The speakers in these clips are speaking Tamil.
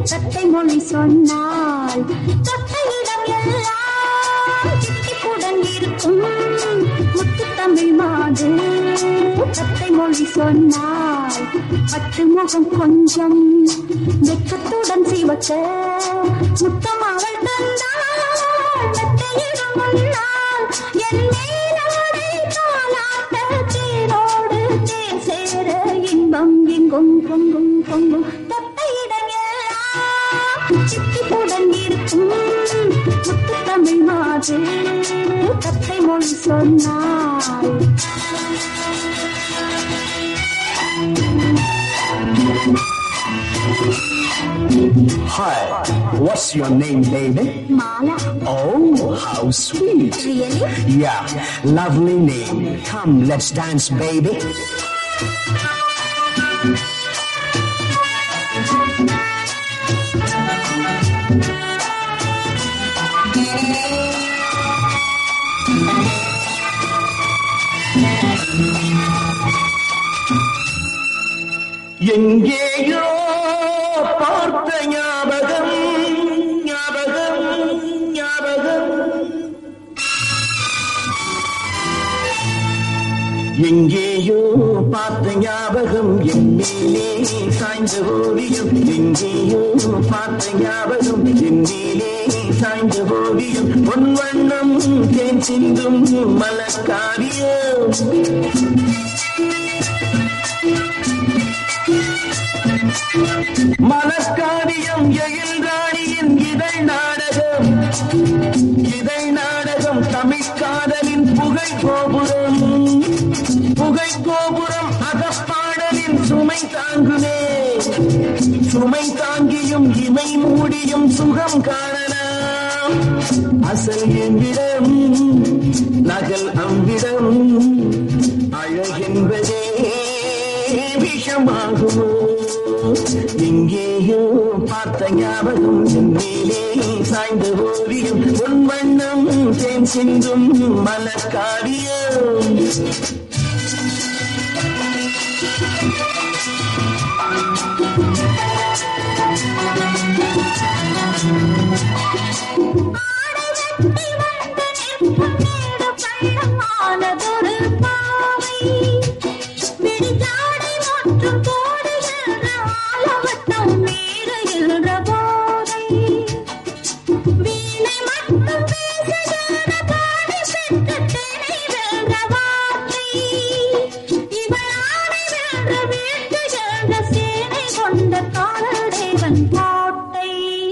தத்தை மொழி சொன்னால் தொட்ட இடம் எல்லாம் சித்திப்புடன் இருக்கும் முத்து தமிழ் மாது தத்தை மொழி சொன்னால் பட்டு முகம் கொஞ்சம் வெக்கத்துடன் சிவக்க முத்தம் அவள் தந்தாள் மெத்தையிடும் முன்னால் என் மேலாடை தாலாட்ட தேனோடு தேன் சேர இன்பம் எங்கும் பொங்கும் பொங்கும் தொட்ட இடம் எல்லாம் சித்திப்புடன் இருக்கும் முத்து தமிழ் மாது தத்தை மொழி சொன்னாள் Hi, what's your name, baby? Mala Oh, how sweet. Really Yeah, lovely name. Come, let's dance, baby. எங்கேயோ பார்த்த ஞாபகம் ஞாபகம் ஞாபகம் எங்கேயோ பார்த்த ஞாபகம் என் மேலே சாய்ந்த ஓவியம் எங்கேயோ பார்த்த ஞாபகம் என் மேலே சாய்ந்த ஓவியம் பொன் வண்ணம் தேன் சிந்தும் மலக்காரியம் மலக்காரியம் எழில் ராணியின் இதழ் நாடகம் இதழ் நாடகம் தமிழ் காதலின் புகை கோபுரம் புகை கோபுரம் அகப்பாடலின் சுமை தாங்குமே சுமை தாங்கியும் இமை மூடியும் சுகம் காணலாம் அசல் எவ்விடம் நகல் அவ்விடம் அழகென்பதே விஷமாகுமோ எங்கேயோ பார்த்த ஞாபகம் என் மேலே சாய்ந்த ஓவியம் உன் வண்ணம் தேன் சிந்தும் மலக்காரியம் பள்ளமானதொரு பாவை விடிதாடை மற்றும் போடுகின்ற ஆலவட்டம் மீறுகின்ற போதை வீணை மட்டும் பேசுகிற பாடி பெற்ற திணை வென்ற வார்த்தை இவள் ஆணை வென்ற வீழ்த்துகின்ற சேனை கொண்ட காதல் தேவன் கோட்டை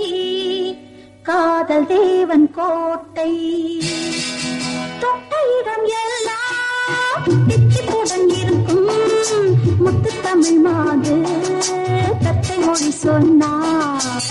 காதல் தேவன் கோட்டை தொட்ட இடம் எல்லாம் தித்திப்புடன் இருக்கும் முத்து தமிழ் மாது தத்தை மொழி சொன்னார்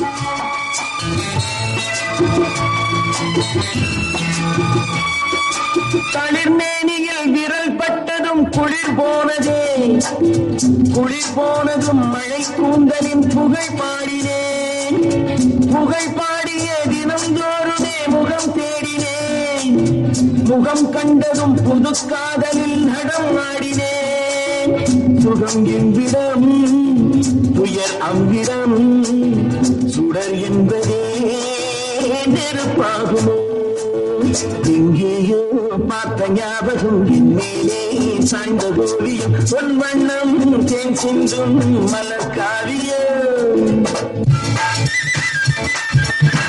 தளிர்மேனியில் விரல் பட்டதும் குளிர் போனதே குளிர் போனதும் மழை கூந்தலின் புகை பாடினேன் புகை பாடிய தினந்தோறுமே முகம் தேடினேன் முகம் கண்டதும் புது காதலில் நடம் ஆடினேன் சுகம் என்பிடம் துயர் அவ்விடம் சுடர் என்பதே நெருப்பாகுமோ எங்கேயோ பார்த்த ஞாபகம் என் மேலே சாய்ந்த ஓவியம் பொன் வண்ணம் தேன் சிந்தும் மலர் காவியம்